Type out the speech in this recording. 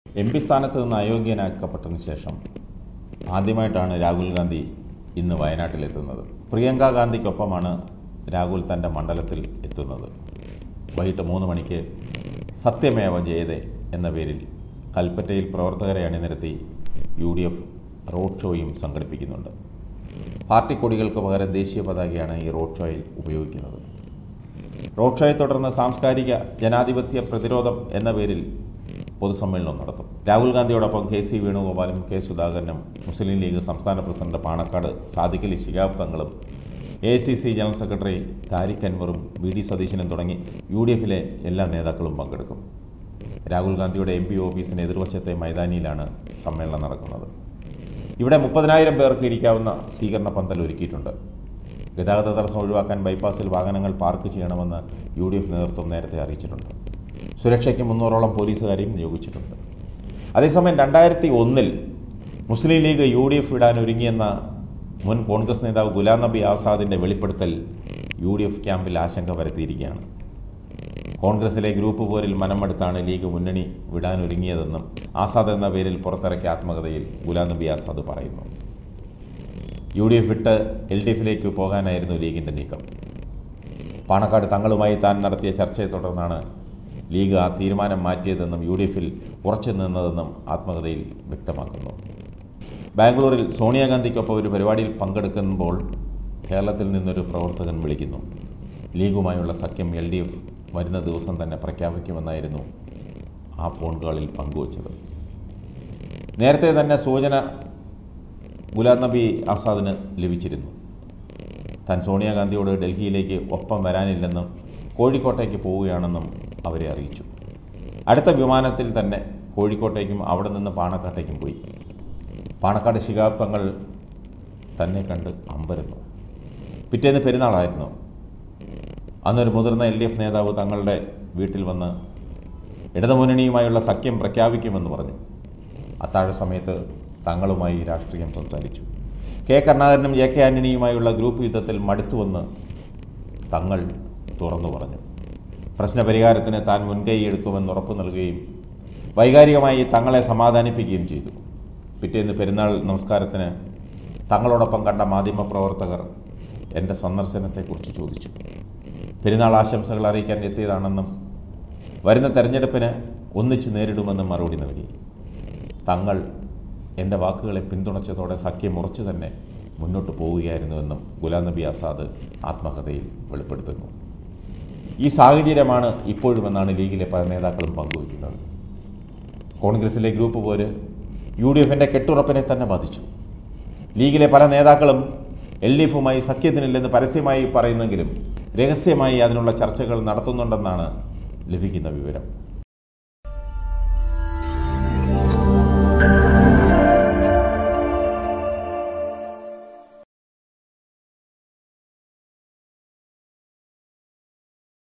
M P സ്ഥാനത്ത് നിന്ന് അയോഗ്യനാക്കപ്പെട്ടതിന് ശേഷം ആദ്യമായിട്ടാണ് രാഹുൽ ഗാന്ധി ഇന്ന് വയനാട്ടിലെത്തുന്നത് പ്രിയങ്ക ഗാന്ധിക്കൊപ്പമാണ് രാഹുൽ തൻ്റെ മണ്ഡലത്തിൽ എത്തുന്നത് വൈകിട്ട് മൂന്ന് മണിക്ക് സത്യമേവ ജയതേ എന്ന പേരിൽ കൽപ്പറ്റയിൽ പ്രവർത്തകരെ അണിനിരത്തി യു ഡി എഫ് റോഡ് ഷോയും സംഘടിപ്പിക്കുന്നുണ്ട് പാർട്ടി കൊടികൾക്ക് പകരം ദേശീയ പതാകയാണ് ഈ റോഡ് ഷോയിൽ ഉപയോഗിക്കുന്നത് റോഡ് ഷോയെ തുടർന്ന് സാംസ്കാരിക ജനാധിപത്യ പ്രതിരോധം എന്ന പേരിൽ പൊതുസമ്മേളനം നടത്തും രാഹുൽ ഗാന്ധിയോടൊപ്പം കെ സി വേണുഗോപാലും കെ സുധാകരനും മുസ്ലിം ലീഗ് സംസ്ഥാന പ്രസിഡന്റ് പാണക്കാട് സാദിഖലി ശിഹാബ് തങ്ങളും A C C general secretary Tariq അൻവറും വി ഡി സതീശനും തുടങ്ങി യു ഡി എഫിലെ എല്ലാ നേതാക്കളും പങ്കെടുക്കും രാഹുൽ ഗാന്ധിയുടെ എം പി ഓഫീസിന് എതിർവശത്തെ മൈതാനിയിലാണ് സമ്മേളനം നടക്കുന്നത് ഇവിടെ മുപ്പതിനായിരം പേർക്ക് ഇരിക്കാവുന്ന സ്വീകരണ പന്തൽ ഒരുക്കിയിട്ടുണ്ട് ഗതാഗത തടസ്സം ഒഴിവാക്കാൻ ബൈപ്പാസിൽ വാഹനങ്ങൾ പാർക്ക് ചെയ്യണമെന്ന് യു ഡി എഫ് നേതൃത്വം നേരത്തെ അറിയിച്ചിട്ടുണ്ട് സുരക്ഷയ്ക്ക് മുന്നൂറോളം പോലീസുകാരെയും നിയോഗിച്ചിട്ടുണ്ട് അതേസമയം രണ്ടായിരത്തി ഒന്നിൽ Muslim League U D F വിടാൻ ഒരുങ്ങിയെന്ന മുൻ കോൺഗ്രസ് നേതാവ് ഗുലാം നബി ആസാദിൻ്റെ വെളിപ്പെടുത്തൽ യു ഡി എഫ് ക്യാമ്പിൽ ആശങ്ക പരത്തിയിരിക്കുകയാണ് കോൺഗ്രസിലെ ഗ്രൂപ്പ് പോരിൽ മനമെടുത്താണ് ലീഗ് മുന്നണി വിടാനൊരുങ്ങിയതെന്നും ആസാദ് എന്ന പേരിൽ പുറത്തിറക്കിയ ആത്മകഥയിൽ ഗുലാം നബി ആസാദ് പറയുന്നു യു ഡി എഫ് വിട്ട് എൽ ഡി എഫിലേക്ക് പോകാനായിരുന്നു ലീഗിൻ്റെ നീക്കം പാണക്കാട് തങ്ങളുമായി താൻ നടത്തിയ ചർച്ചയെ തുടർന്നാണ് ലീഗ് ആ തീരുമാനം മാറ്റിയതെന്നും യു ഡി എഫിൽ ഉറച്ചു നിന്നതെന്നും ആത്മകഥയിൽ വ്യക്തമാക്കുന്നു ബാംഗ്ലൂരിൽ സോണിയാഗാന്ധിക്കൊപ്പം ഒരു പരിപാടിയിൽ പങ്കെടുക്കുമ്പോൾ കേരളത്തിൽ നിന്നൊരു പ്രവർത്തകൻ വിളിക്കുന്നു ലീഗുമായുള്ള സഖ്യം എൽ ഡി എഫ് വരുന്ന ദിവസം തന്നെ പ്രഖ്യാപിക്കുമെന്നായിരുന്നു ആ ഫോൺ കോളിൽ പങ്കുവച്ചത് നേരത്തെ തന്നെ സൂചന ഗുലാം നബി ആസാദിന് ലഭിച്ചിരുന്നു താൻ സോണിയാഗാന്ധിയോട് ഡൽഹിയിലേക്ക് ഒപ്പം വരാനില്ലെന്നും കോഴിക്കോട്ടേക്ക് പോവുകയാണെന്നും അവരെ അറിയിച്ചു അടുത്ത വിമാനത്തിൽ തന്നെ കോഴിക്കോട്ടേക്കും അവിടെ നിന്ന് പാണക്കാട്ടേക്കും പോയി പാണക്കാട് ശിഹാബ് തങ്ങൾ തന്നെ കണ്ട് അമ്പരുന്നു പിറ്റേന്ന് പെരുന്നാളായിരുന്നു അന്നൊരു മുതിർന്ന എൽ ഡി എഫ് നേതാവ് തങ്ങളുടെ വീട്ടിൽ വന്ന് ഇടതുമുന്നണിയുമായുള്ള സഖ്യം പ്രഖ്യാപിക്കുമെന്ന് പറഞ്ഞു അത്താഴ സമയത്ത് തങ്ങളുമായി രാഷ്ട്രീയം സംസാരിച്ചു കെ കരുണാകരനും എ കെ ആന്റണിയുമായുള്ള ഗ്രൂപ്പ് യുദ്ധത്തിൽ മടുത്തുവെന്ന് തങ്ങൾ തുറന്നു പറഞ്ഞു പ്രശ്നപരിഹാരത്തിന് താൻ മുൻകൈയെടുക്കുമെന്ന് ഉറപ്പു നൽകുകയും വൈകാരികമായി തങ്ങളെ സമാധാനിപ്പിക്കുകയും ചെയ്തു പിറ്റേന്ന് പെരുന്നാൾ നമസ്കാരത്തിന് തങ്ങളോടൊപ്പം കണ്ട മാധ്യമപ്രവർത്തകർ എൻ്റെ സന്ദർശനത്തെക്കുറിച്ച് ചോദിച്ചു പെരുന്നാൾ ആശംസകൾ അറിയിക്കാൻ എത്തിയതാണെന്നും വരുന്ന തെരഞ്ഞെടുപ്പിന് ഒന്നിച്ച് നേരിടുമെന്നും മറുപടി നൽകി തങ്ങൾ എൻ്റെ വാക്കുകളെ പിന്തുണച്ചതോടെ സഖ്യം ഉറച്ചു തന്നെ മുന്നോട്ട് പോവുകയായിരുന്നുവെന്നും ഗുലാം നബി ആസാദ് ആത്മകഥയിൽ വെളിപ്പെടുത്തുന്നു ഈ സാഹചര്യമാണ് ഇപ്പോഴുമെന്നാണ് ലീഗിലെ പല നേതാക്കളും പങ്കുവയ്ക്കുന്നത് കോൺഗ്രസിലെ ഗ്രൂപ്പ് പോര് യു ഡി എഫിൻ്റെ കെട്ടുറപ്പിനെ തന്നെ ബാധിച്ചു ലീഗിലെ പല നേതാക്കളും എൽ ഡി എഫുമായി സഖ്യത്തിനില്ലെന്ന് പരസ്യമായി പറയുന്നെങ്കിലും രഹസ്യമായി അതിനുള്ള ചർച്ചകൾ നടത്തുന്നുണ്ടെന്നാണ് ലഭിക്കുന്ന വിവരം